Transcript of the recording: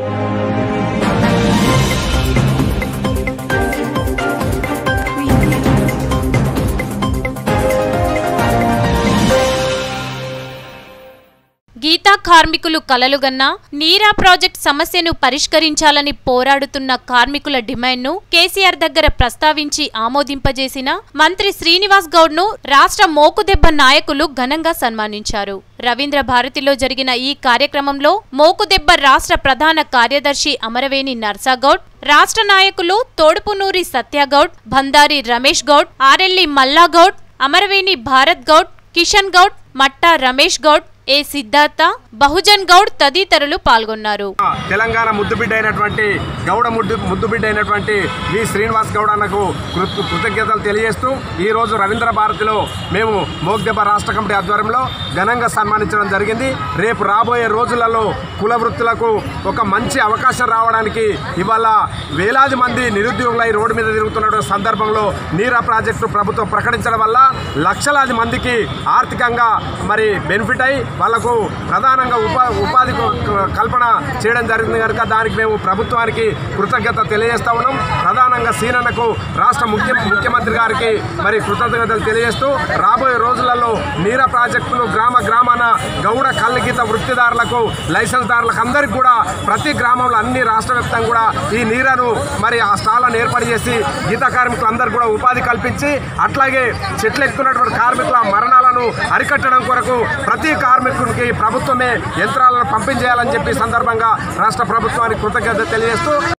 గీతా కార్మికులు కలలుగన్న నీరా ప్రాజెక్ట్ సమస్యను పరిష్కరించాలని పోరాడుతున్న కార్మికుల డిమాండ్ను కేసీఆర్ దగ్గర ప్రస్తావించి ఆమోదింపజేసిన మంత్రి శ్రీనివాస్ గౌడ్ను రాష్ట్ర మోకుదెబ్బ నాయకులు ఘనంగా సన్మానించారు రవీంద్ర భారతిలో జరిగిన ఈ కార్యక్రమంలో మోకుదెబ్బ రాష్ట్ర ప్రధాన కార్యదర్శి అమరవేణి నర్సాగౌడ్ రాష్ట్ర నాయకులు తోడుపునూరి సత్యగౌడ్ భందారి రమేష్ గౌడ్ ఆరెల్లి మల్లాగౌడ్ అమరవేణి భారత్ గౌడ్ కిషన్ గౌడ్ మట్టా రమేష్ గౌడ్ ఏ సిద్ధార్థ బహుజన్ గౌడ్ తదితరులు పాల్గొన్నారు తెలంగాణ ముద్దుబిడ్డ అయినటువంటి గౌడ ముద్దు ముద్దుబిడ్డ అయినటువంటి వి శ్రీనివాస్ గౌడ్ అన్నకు కృత- కృతజ్ఞతలు తెలియజేస్తూ ఈరోజు రవీంద్ర భారతిలో మేము మోగ్దెబ్బ రాష్ట్ర కమిటీ ఆధ్వర్యంలో ఘనంగా సన్మానించడం జరిగింది రేపు రాబోయే రోజులలో కుల వృత్తులకు ఒక మంచి అవకాశం రావడానికి ఇవాళ వేలాది మంది నిరుద్యోగులై రోడ్డు మీద తిరుగుతున్న సందర్భంలో నీరా ప్రాజెక్టు ప్రభుత్వం ప్రకటించడం వల్ల లక్షలాది మందికి ఆర్థికంగా మరి బెనిఫిట్ అయి వాళ్లకు ప్రధానంగా ఉపా ఉపాధి కు- కల్పన చేయడం జరిగింది కనుక దానికి మేము ప్రభుత్వానికి కృతజ్ఞత తెలియజేస్తా ఉన్నాం ప్రధానంగా సీనన్నకు రాష్ట్ర ముఖ్య ముఖ్యమంత్రి గారికి మరి కృతజ్ఞతలు తెలియజేస్తూ రాబోయే రోజులలో నీరా ప్రాజెక్టును గ్రామ గ్రామాన గౌడ కళ్ళగీత వృత్తిదారులకు లైసెన్స్దారులకు అందరికీ కూడా ప్రతి గ్రామంలో అన్ని రాష్ట్ర వ్యాప్తంగా కూడా ఈ నీరను మరి ఆ స్టాళ్లను ఏర్పాటు చేసి గీత కార్మికులందరూ కూడా ఉపాధి కల్పించి అట్లాగే చెట్లు ఎక్కుతున్నటువంటి కార్మికుల మరణాలను అరికట్టడం కొరకు ప్రతి కార్మికుడికి ప్రభుత్వమే యంత్రాలను పంపించేయాలని చెప్పి ఈ సందర్భంగా రాష్ట్ర ప్రభుత్వానికి కృతజ్ఞత తెలియజేస్తూ